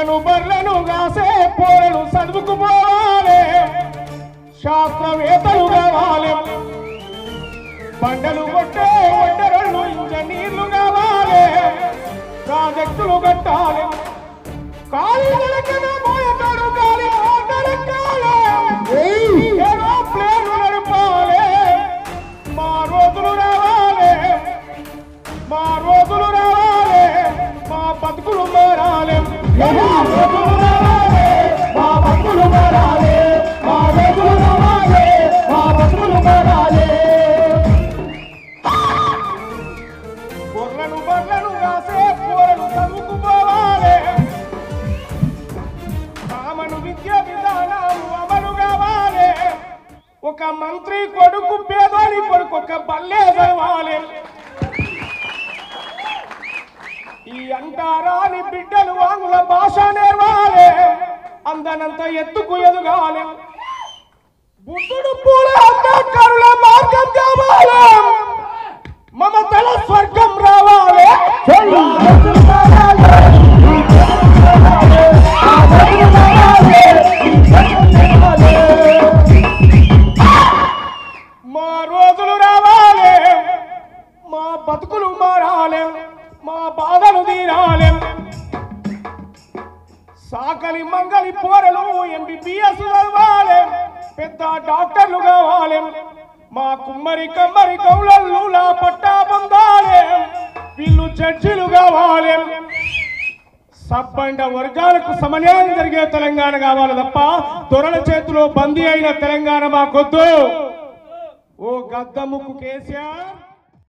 గొర్రెలను బర్రెలను కాసే పోరలు చదువుకుపోవాలి శాస్త్రవేత్తలు కావాలి బండలు కొట్టే ఒడ్డరళ్ళు ఇంజనీర్లు కావాలి ప్రాజెక్టులు కట్టాలి కాళీగలకన పోయేటాడు గాలి ఆటలెక్కాలి ఏరోప్లేన్లు నడపాలి మా రోజులు రావాలి మా రోజులు రావాలి మా బతుకులు మారాలి మా రోజులు రావాలి మా బతుకులు మారాలి మా రోజులు రావాలి మా బతుకులు మారాలి గొర్రెలు బర్రెలు రాసే కూరలు చదువుకుపోవాలి కామను విద్య విధానాలు అమలు కావాలి ఒక మంత్రి కొడుకు పేదోని కొడుకు ఒక బల్లే చదవాలి ఈ అంటారాని బిడ్డలు ఆంగ్ల భాష నేర్వాలి అందనంత ఎత్తుకు ఎదుగాలి బుద్ధుడు పూల అంబేద్కరుల మార్గం కావాలి మమతల స్వర్గం రావాలి మా రోజులు రావాలి మా బతుకులు మారాలి మా బాధలు తీరాలి సాకలి మంగలి పోరలు ఎంబీబీఎస్ చదవాలి పెద్ద డాక్టర్లు కావాలి మా కుమ్మరి కమ్మరి కౌలల్లు లా పట్టా పొందాలి వీళ్ళు జడ్జిలు కావాలి సబ్బండ వర్గాలకు సమన్యాయం జరిగే తెలంగాణ కావాలి తప్ప దొరల చేతిలో బందీ అయిన తెలంగాణ మాకొద్దు ఓ గద్దముకు కేసీఆర్